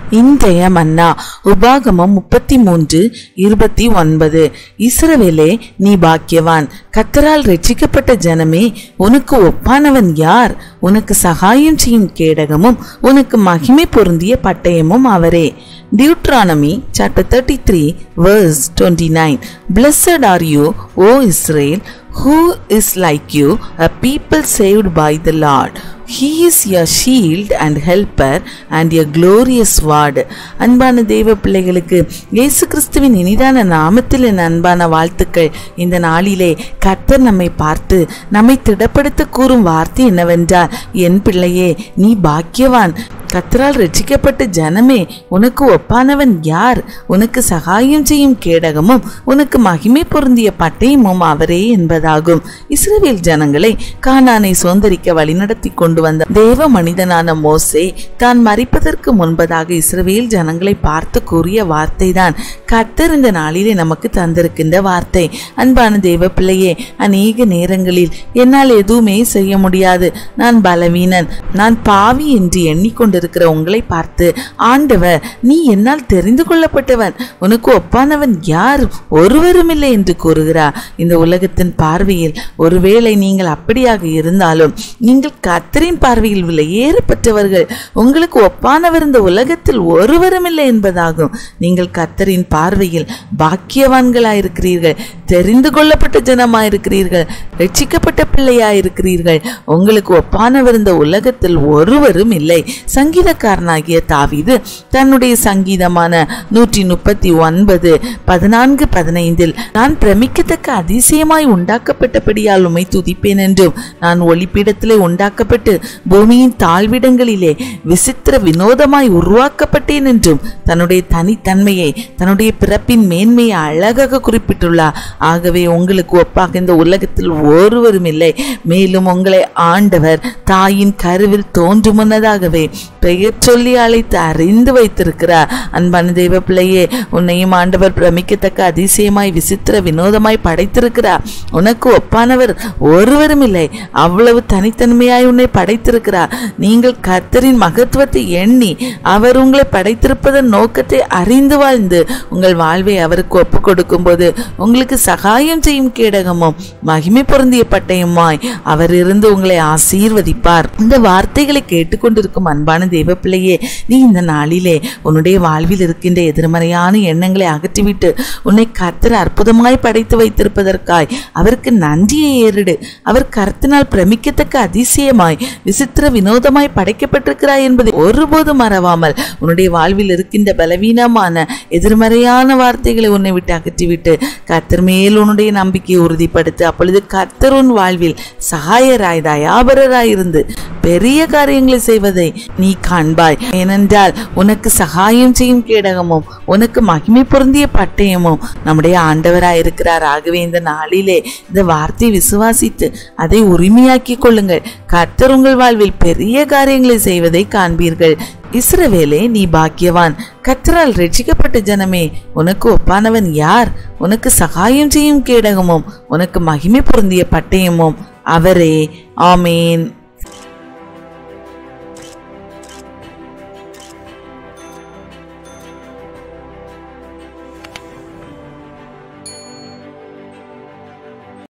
இன்றைய மன்னா உபாகமம் முப்பத்தி மூன்று இருபத்தி ஒன்பது இஸ்ரவேலே நீ பாக்கியவான் கத்தரால் ரட்சிக்கப்பட்ட ஜனமே உனக்கு ஒப்பானவன் யார் உனக்கு சகாயம் செய்யும் கேடகமும் உனக்கு மகிமை பொருந்திய பட்டயமும் அவரே Deuteronomy chapter thirty three verse twenty nine blessed are you O Israel who is like you a people saved by the Lord he is your shield and helper and your glorious sword அன்பான தெய்வ பிள்ளைகளுக்கு இயேசு கிறிஸ்துவின் இனிதான நாமத்தில் என் அன்பான வாழ்த்துக்கள் இந்த நாளிலே கர்த்தர் நம்மை பார்த்து நம்மை திடப்படுத்த கூறும் வார்த்தை என்னவென்றால் என் பிள்ளையே நீ பாக்கியவான் கத்தரால் ரட்சிக்கப்பட்ட ஜனமே உனக்கு ஒப்பானவன் யார் உனக்கு சகாயம் செய்யும் கேடகமும் உனக்கு மகிமை பொருந்திய பட்டயமும் அவரே என்பதாகும் இஸ்ரவேல் ஜனங்களை கானானை சுதந்திரிக்க வழிநடத்தி கொண்டு வந்த தேவ மனிதனான மோசே தான் மறிப்பதற்கு முன்பதாக இஸ்ரவேல் ஜனங்களை பார்த்து கூறிய வார்த்தை தான் கர்த்தர் இந்த நாளிலே நமக்கு தந்திருக்கின்ற வார்த்தை அன்பான தேவ பிள்ளையே அநேக நேரங்களில் என்னால் எதுவுமே செய்ய முடியாது நான் பலவீனன் நான் பாவி என்று எண்ணிக்கொண்டு கொண்டிருக்கிற உங்களை பார்த்து ஆண்டவர் நீ என்னால் தெரிந்து கொள்ளப்பட்டவன் உனக்கு ஒப்பானவன் யார் ஒருவரும் இல்லை என்று கூறுகிறார் இந்த உலகத்தின் பார்வையில் ஒருவேளை நீங்கள் அப்படியாக இருந்தாலும் நீங்கள் கத்தரின் பார்வையில் விலையேறப்பட்டவர்கள் உங்களுக்கு ஒப்பானவர் இந்த உலகத்தில் ஒருவரும் இல்லை என்பதாகும் நீங்கள் கத்தரின் பார்வையில் பாக்கியவான்களாயிருக்கிறீர்கள் தெரிந்து கொள்ளப்பட்ட ஜனமாயிருக்கிறீர்கள் ரட்சிக்கப்பட்ட பிள்ளையாயிருக்கிறீர்கள் உங்களுக்கு ஒப்பானவர் இந்த உலகத்தில் ஒருவரும் இல்லை சங்கீதக்காரனாகிய தாவீது தன்னுடைய சங்கீதமான நூற்றி முப்பத்தி ஒன்பது பதினான்கு பதினைந்தில் நான் பிரமிக்கத்தக்க அதிசயமாய் உண்டாக்கப்பட்டபடியால் உமை துதிப்பேன் என்றும் நான் ஒளிப்பீடத்திலே உண்டாக்கப்பட்டு பூமியின் தாழ்விடங்களிலே விசித்திர வினோதமாய் உருவாக்கப்பட்டேன் என்றும் தன்னுடைய தனித்தன்மையை தன்னுடைய பிறப்பின் மேன்மையை அழகாக குறிப்பிட்டுள்ளார் ஆகவே உங்களுக்கு ஒப்பாக இந்த உலகத்தில் ஒருவரும் இல்லை மேலும் உங்களை ஆண்டவர் தாயின் கருவில் தோன்றும் முன்னதாகவே பெயர் சொல்லி அழைத்து அறிந்து வைத்திருக்கிறார் அன்பான தெய்வ பிள்ளையே உன்னையும் ஆண்டவர் பிரமிக்கத்தக்க அதிசயமாய் விசித்திர வினோதமாய் படைத்திருக்கிறார் உனக்கு ஒப்பானவர் ஒருவரும் இல்லை அவ்வளவு தனித்தன்மையாய் உன்னை படைத்திருக்கிறார் நீங்கள் கர்த்தரின் மகத்துவத்தை எண்ணி அவர் உங்களை படைத்திருப்பதன் நோக்கத்தை அறிந்து வாழ்ந்து உங்கள் வாழ்வை அவருக்கு ஒப்பு கொடுக்கும் போது உங்களுக்கு சகாயம் செய்யும் கேடகமும் மகிமை பொருந்திய பட்டயமாய் அவர் இருந்து உங்களை ஆசீர்வதிப்பார் இந்த வார்த்தைகளை கேட்டுக்கொண்டிருக்கும் அன்பான தெய்வ பிள்ளையே நீ இந்த நாளிலே உன்னுடைய வாழ்வில் இருக்கின்ற எதிர்மறையான எண்ணங்களை அகற்றிவிட்டு உன்னை கர்த்தர் அற்புதமாய் படைத்து வைத்திருப்பதற்காய் அவருக்கு நன்றியை ஏறிடு அவர் கர்த்தனால் பிரமிக்கத்தக்க அதிசயமாய் விசித்திர வினோதமாய் படைக்கப்பட்டிருக்கிறாய் என்பதை ஒருபோதும் மறவாமல் உன்னுடைய வாழ்வில் இருக்கின்ற பலவீனமான எதிர்மறையான வார்த்தைகளை உன்னை விட்டு அகற்றிவிட்டு கர்த்தர் மேல் உன்னுடைய நம்பிக்கையை உறுதிப்படுத்து அப்பொழுது கர்த்தர் உன் வாழ்வில் சகாயராய் தயாபரராய் இருந்து பெரிய காரியங்களை செய்வதை நீ காண்பாய் ஏனென்றால் உனக்கு சகாயம் செய்யும் கேடகமும் உனக்கு மகிமை பொருந்திய பட்டயமும் நம்முடைய ஆண்டவராய் இருக்கிறார் ஆகவே இந்த நாளிலே இந்த வார்த்தை விசுவாசித்து அதை உரிமையாக்கி கொள்ளுங்கள் கர்த்தர் உங்கள் வாழ்வில் பெரிய காரியங்களை செய்வதை காண்பீர்கள் இஸ்ரவேலே நீ பாக்கியவான் கத்தரால் ரட்சிக்கப்பட்ட ஜனமே உனக்கு ஒப்பானவன் யார் உனக்கு சகாயம் செய்யும் கேடகமும் உனக்கு மகிமை பொருந்திய பட்டயமும் அவரே ஆமேன்